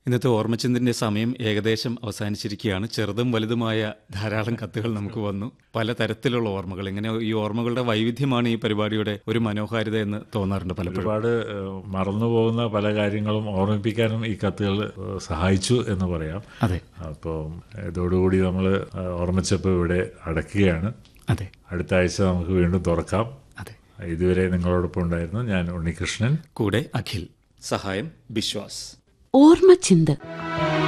ഇന്നത്തെ ഓർമ്മചിന്തിന്റെ സമയം ഏകദേശം അവസാനിച്ചിരിക്കുകയാണ് ചെറുതും വലുതുമായ ധാരാളം കത്തുകൾ നമുക്ക് വന്നു പല തരത്തിലുള്ള ഓർമ്മകൾ ഇങ്ങനെ ഈ ഓർമ്മകളുടെ വൈവിധ്യമാണ് ഈ പരിപാടിയുടെ ഒരു മനോഹാരിത എന്ന് തോന്നാറുണ്ട് പലപ്പോഴും ഒരുപാട് ഏഹ്, മറന്നുപോകുന്ന പല കാര്യങ്ങളും ഓർമ്മിപ്പിക്കാനും ഈ കത്തുകൾ ഏഹ്, സഹായിച്ചു എന്ന് പറയാം അതെ അപ്പോൾ ഇതോടുകൂടി നമ്മൾ ഓർമ്മിച്ചപ്പോൾ ഇവിടെ അടയ്ക്കുകയാണ് അതെ അടുത്ത ആഴ്ച നമുക്ക് വീണ്ടും തുറക്കാം അതെ ഇതുവരെ നിങ്ങളോടൊപ്പം ഉണ്ടായിരുന്നു ഞാൻ ഉണ്ണികൃഷ്ണൻ കൂടെ അഖിൽ സഹായം ബിശ്വാസ് ഓർമ്മച്ചിന്ത്